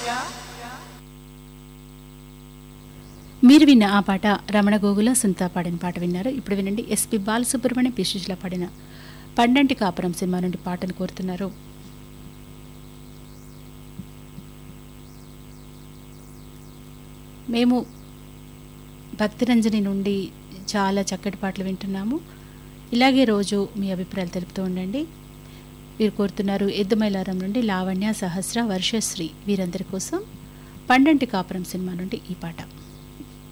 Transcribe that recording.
మీరు విన్న ఆ పాట రమణ గోగుల సుంతా పాడిన పాట విన్నారు ఇప్పుడు వినండి ఎస్పి బాలసుబ్రహ్మణ్యం పిశుషుల పాడిన పండంటి కాపురం సినిమా నుండి పాటను కోరుతున్నారు మేము భక్తిరంజని నుండి చాలా చక్కటి పాటలు వింటున్నాము ఇలాగే రోజు మీ అభిప్రాయాలు తెలుపుతూ ఉండండి వీరు కోరుతున్నారు ఎద్దుమైలారం నుండి లావణ్య సహస్ర వర్షశ్రీ వీరందరి కోసం పండంటి కాపురం సినిమా నుండి ఈ పాట